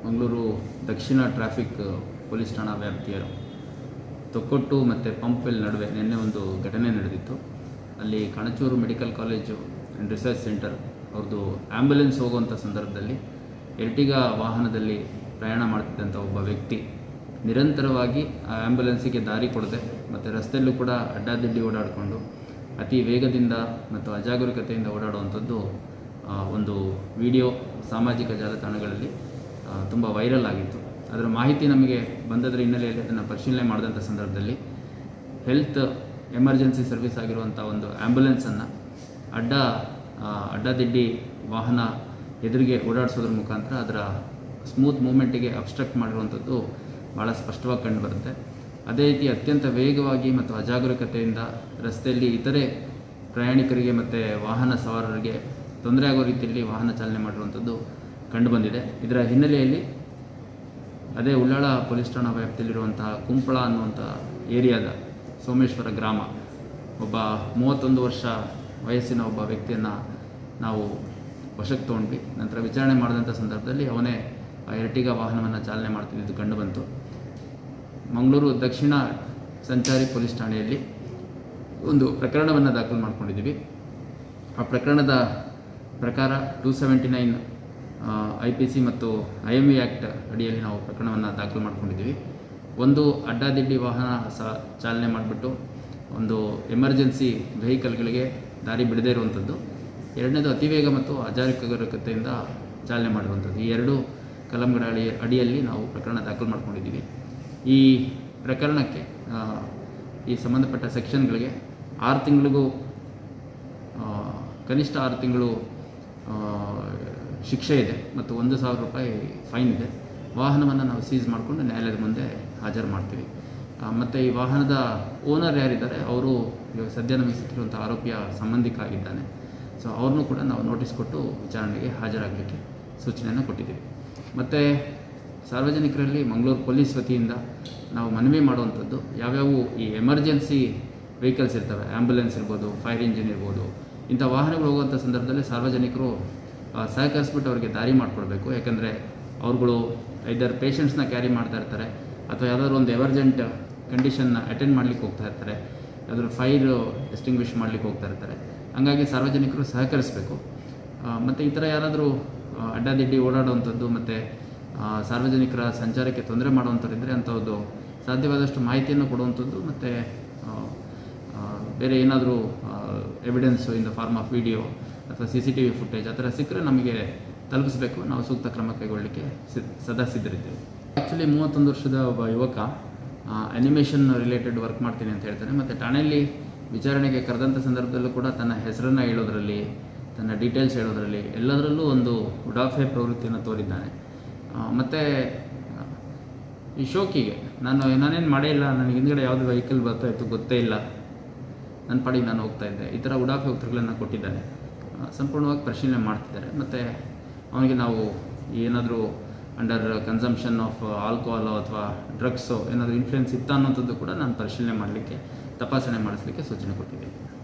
ಮಂಗಳೂರು ದಕ್ಷಿಣ traffic police ಠಾಣಾ ವ್ಯಾಪ್ತಿಯ ತೊಕ್ಕೊಟ್ಟು ಮತ್ತು ಪಂಪ್ವೆಲ್ ನಡುವೆ ನಿನ್ನೆ ಒಂದು ಘಟನೆ ನಡೆದಿತ್ತು ಅಲ್ಲಿ Kanachur medical college and research center ಅವ್ರದ್ದು ಆ್ಯಂಬುಲೆನ್ಸ್ ಹೋಗುವಂಥ ಸಂದರ್ಭದಲ್ಲಿ ಎರ್ಟಿಗಾ ವಾಹನದಲ್ಲಿ ಪ್ರಯಾಣ ಮಾಡ್ತಿದ್ದಂಥ ಒಬ್ಬ ವ್ಯಕ್ತಿ ನಿರಂತರವಾಗಿ ಆ ಆ್ಯಂಬುಲೆನ್ಸಿಗೆ ದಾರಿ ಕೊಡದೆ ಮತ್ತು ರಸ್ತೆಯಲ್ಲೂ ಕೂಡ ಅಡ್ಡಾದಿಡ್ಡಿ ಓಡಾಡಿಕೊಂಡು ಅತಿ ವೇಗದಿಂದ ಮತ್ತು ಅಜಾಗರೂಕತೆಯಿಂದ ಓಡಾಡುವಂಥದ್ದು ಆ, ಒಂದು ವಿಡಿಯೋ ಸಾಮಾಜಿಕ ಜಾಲತಾಣಗಳಲ್ಲಿ ತುಂಬ ವೈರಲ್ ಆಗಿತ್ತು ಅದರ ಮಾಹಿತಿ ನಮಗೆ ಬಂದದರ ಹಿನ್ನೆಲೆಯಲ್ಲಿ ಅದನ್ನು ಪರಿಶೀಲನೆ ಮಾಡಿದಂಥ ಸಂದರ್ಭದಲ್ಲಿ ಹೆಲ್ತ್ ಎಮರ್ಜೆನ್ಸಿ ಸರ್ವಿಸ್ ಆಗಿರುವಂಥ ಒಂದು ಆ್ಯಂಬುಲೆನ್ಸನ್ನು ಅಡ್ಡ ಆ, ಅಡ್ಡದಿಡ್ಡಿ ವಾಹನ ಎದುರಿಗೆ ಓಡಾಡಿಸೋದ್ರ ಮುಖಾಂತರ ಅದರ ಸ್ಮೂತ್ ಮೂಮೆಂಟಿಗೆ ಅಬ್ಸ್ಟ್ರಕ್ಟ್ ಮಾಡಿರುವಂಥದ್ದು ಭಾಳ ಸ್ಪಷ್ಟವಾಗಿ ಕಂಡುಬರುತ್ತೆ ಅದೇ ರೀತಿ ಅತ್ಯಂತ ವೇಗವಾಗಿ ಮತ್ತು ಅಜಾಗರೂಕತೆಯಿಂದ ರಸ್ತೆಯಲ್ಲಿ ಇತರೆ ಪ್ರಯಾಣಿಕರಿಗೆ ಮತ್ತು ವಾಹನ ಸವಾರರಿಗೆ ತೊಂದರೆ ಆಗೋ ರೀತಿಯಲ್ಲಿ ವಾಹನ ಚಾಲನೆ ಮಾಡಿರುವಂಥದ್ದು ಕಂಡುಬಂದಿದೆ ಇದರ ಹಿನ್ನೆಲೆಯಲ್ಲಿ ಅದೇ ಉಳ್ಳಾಳ ಪೊಲೀಸ್ ಠಾಣಾ ವ್ಯಾಪ್ತಿಯಲ್ಲಿರುವಂತಹ ಕುಂಪಳ ಅನ್ನುವಂಥ ಏರಿಯಾದ ಸೋಮೇಶ್ವರ ಗ್ರಾಮ ಒಬ್ಬ ಮೂವತ್ತೊಂದು ವರ್ಷ ವಯಸ್ಸಿನ ಒಬ್ಬ ವ್ಯಕ್ತಿಯನ್ನು ನಾವು ವಶಕ್ಕೆ ತೊಗೊಂಡ್ವಿ ನಂತರ ವಿಚಾರಣೆ ಮಾಡಿದಂಥ ಸಂದರ್ಭದಲ್ಲಿ ಅವನೇ ಆ ಎರ್ಟಿಗಾ ವಾಹನವನ್ನು ಚಾಲನೆ ಮಾಡ್ತಿದ್ದು ಕಂಡುಬಂತು ಮಂಗಳೂರು ದಕ್ಷಿಣ ಸಂಚಾರಿ ಪೊಲೀಸ್ ಠಾಣೆಯಲ್ಲಿ ಒಂದು ಪ್ರಕರಣವನ್ನು ದಾಖಲು ಮಾಡ್ಕೊಂಡಿದ್ದೀವಿ ಆ ಪ್ರಕರಣದ ಪ್ರಕಾರ two seventy nine I P C ಮತ್ತು ಐ ಎಮ್ ವಿ ಆ್ಯಕ್ಟ್ ಅಡಿಯಲ್ಲಿ ನಾವು ಪ್ರಕರಣವನ್ನು ದಾಖಲು ಮಾಡ್ಕೊಂಡಿದ್ದೀವಿ ಒಂದು ಅಡ್ಡಾದಿಡ್ಡಿ ವಾಹನ ಸಹ ಚಾಲನೆ ಮಾಡಿಬಿಟ್ಟು ಒಂದು ಎಮರ್ಜೆನ್ಸಿ ವೆಹಿಕಲ್ಗಳಿಗೆ ದಾರಿ ಬಿಡದೇ ಇರುವಂಥದ್ದು ಎರಡನೇದು ಅತಿವೇಗ ಮತ್ತು ಅಜಾಗರೂಕತೆಯಿಂದ ಚಾಲನೆ ಮಾಡಿರುವಂಥದ್ದು ಈ ಎರಡು ಕಲಂಗಳ ಅಡಿ ಅಡಿಯಲ್ಲಿ ನಾವು ಪ್ರಕರಣ ದಾಖಲು ಮಾಡ್ಕೊಂಡಿದ್ದೀವಿ ಈ ಪ್ರಕರಣಕ್ಕೆ ಆ, ಈ ಸಂಬಂಧಪಟ್ಟ ಸೆಕ್ಷನ್ಗಳಿಗೆ ಆರು ತಿಂಗಳಿಗೂ ಆ, ಕನಿಷ್ಠ ಆರು ತಿಂಗಳು ಆ, ಶಿಕ್ಷೆ ಇದೆ ಮತ್ತು ಒಂದು ಸಾವಿರ ರೂಪಾಯಿ ಫೈನ್ ಇದೆ ವಾಹನವನ್ನು ನಾವು ಸೀಸ್ ಮಾಡಿಕೊಂಡು ನ್ಯಾಯಾಲಯದ ಮುಂದೆ ಹಾಜರು ಮಾಡ್ತೀವಿ ಆ, ಮತ್ತು ಈ ವಾಹನದ ಓನರ್ ಯಾರಿದ್ದಾರೆ ಅವರು ಇವಾಗ ಸದ್ಯ ನಮಗೆ ಸಿಕ್ಕಿರುವಂಥ ಆರೋಪಿಯ ಸಂಬಂಧಿಕ ಆಗಿದ್ದಾನೆ ಸೊ ಅವ್ರನ್ನೂ ಕೂಡ ನಾವು ನೋಟಿಸ್ ಕೊಟ್ಟು ವಿಚಾರಣೆಗೆ ಹಾಜರಾಗಲಿಕ್ಕೆ ಸೂಚನೆಯನ್ನು ಕೊಟ್ಟಿದ್ದೀವಿ ಮತ್ತು ಸಾರ್ವಜನಿಕರಲ್ಲಿ ಮಂಗಳೂರು ಪೊಲೀಸ್ ವತಿಯಿಂದ ನಾವು ಮನವಿ ಮಾಡುವಂಥದ್ದು ಯಾವ್ಯಾವು ಈ ಎಮರ್ಜೆನ್ಸಿ ವೆಹಿಕಲ್ಸ್ ಇರ್ತವೆ ಆ್ಯಂಬುಲೆನ್ಸ್ ಇರ್ಬೋದು ಫೈರ್ ಇಂಜಿನ್ ಇರ್ಬೋದು ಇಂಥ ವಾಹನಗಳು ಹೋಗುವಂಥ ಸಂದರ್ಭದಲ್ಲಿ ಸಾರ್ವಜನಿಕರು ಆ, ಸಹಕರಿಸ್ಬಿಟ್ಟು ಅವರಿಗೆ ದಾರಿ ಮಾಡಿಕೊಡ್ಬೇಕು ಯಾಕಂದರೆ ಅವ್ರುಗಳು ಐದರ್ ಪೇಷಂಟ್ಸ್ನ ಕ್ಯಾರಿ ಮಾಡ್ತಾ ಇರ್ತಾರೆ ಅಥವಾ ಯಾವುದಾದ್ರು ಒಂದು ಎಮರ್ಜೆಂಟ್ ಕಂಡೀಷನ್ನ ಅಟೆಂಡ್ ಮಾಡ್ಲಿಕ್ಕೆ ಹೋಗ್ತಾ ಇರ್ತಾರೆ ಯಾವ್ದಾದ್ರು ಫೈರ್ ಎಸ್ಟಿಂಗ್ವಿಷ್ ಮಾಡ್ಲಿಕ್ಕೆ ಹೋಗ್ತಾ ಇರ್ತಾರೆ ಹಂಗಾಗಿ ಸಾರ್ವಜನಿಕರು ಸಹಕರಿಸಬೇಕು ಮತ್ತು ಈ ಥರ ಯಾರಾದರೂ ಅಡ್ಡಾದಿಡ್ಡಿ ಓಡಾಡುವಂಥದ್ದು ಮತ್ತು ಸಾರ್ವಜನಿಕರ ಸಂಚಾರಕ್ಕೆ ತೊಂದರೆ ಮಾಡುವಂಥವ್ರಿದ್ದರೆ ಅಂಥದ್ದು ಸಾಧ್ಯವಾದಷ್ಟು ಮಾಹಿತಿಯನ್ನು ಕೊಡುವಂಥದ್ದು ಮತ್ತು ಬೇರೆ ಏನಾದರೂ evidence in the form of video ಅಥವಾ C C T V footage ಆ ಥರ ಸಿಕ್ಕರೆ ನಮಗೆ ತಲುಪಿಸಬೇಕು ನಾವು ಸೂಕ್ತ ಕ್ರಮ ಕೈಗೊಳ್ಳಲಿಕ್ಕೆ ಸಿದ್ ಸದಾ ಸಿದ್ಧರಿದ್ದೇವೆ ಆ್ಯಕ್ಚುಲಿ ಮೂವತ್ತೊಂದು ವರ್ಷದ ಒಬ್ಬ ಯುವಕ ಅನಿಮೇಷನ್ ರಿಲೇಟೆಡ್ ವರ್ಕ್ ಮಾಡ್ತೀನಿ ಅಂತ ಹೇಳ್ತಾನೆ ಮತ್ತು ಠಾಣೆಯಲ್ಲಿ ವಿಚಾರಣೆಗೆ ಕರೆದಂಥ ಸಂದರ್ಭದಲ್ಲೂ ಕೂಡ ತನ್ನ ಹೆಸರನ್ನು ಹೇಳೋದ್ರಲ್ಲಿ ತನ್ನ ಡೀಟೇಲ್ಸ್ ಹೇಳೋದ್ರಲ್ಲಿ ಎಲ್ಲದರಲ್ಲೂ ಒಂದು ಉಡಾಫೆ ಪ್ರವೃತ್ತಿಯನ್ನು ತೋರಿದ್ದಾನೆ ಮತ್ತು ಈ ಶೋಕಿಗೆ ನಾನು ನಾನೇನು ಮಾಡೇ ಇಲ್ಲ ನನಗೆ ಹಿಂದ್ಗಡೆ ಯಾವುದು ವೆಹಿಕಲ್ ಬರ್ತಾ ಇತ್ತು ಗೊತ್ತೇ ಇಲ್ಲ ನನ್ನ ಪಾಡಿಗೆ ನಾನು ಹೋಗ್ತಾ ಇದ್ದೆ ಈ ಥರ ಉಡಾಫೆ ಉತ್ತರಗಳನ್ನು ಕೊಟ್ಟಿದ್ದಾನೆ ಆ, ಸಂಪೂರ್ಣವಾಗಿ ಪರಿಶೀಲನೆ ಮಾಡ್ತಿದ್ದಾರೆ ಮತ್ತು ಅವನಿಗೆ ನಾವು ಏನಾದರೂ ಅಂಡರ್ ಕನ್ಸಂಪ್ಷನ್ ಆಫ್ ಆಲ್ಕೋಹಾಲೋ ಅಥವಾ ಡ್ರಗ್ಸೋ ಏನಾದರೂ ಇನ್ಫ್ಲುಯೆನ್ಸ್ ಇತ್ತ ಅನ್ನೋಂಥದ್ದು ಕೂಡ ನಾನು ಪರಿಶೀಲನೆ ಮಾಡಲಿಕ್ಕೆ ತಪಾಸಣೆ ಮಾಡಿಸ್ಲಿಕ್ಕೆ ಸೂಚನೆ ಕೊಟ್ಟಿದ್ದೀನಿ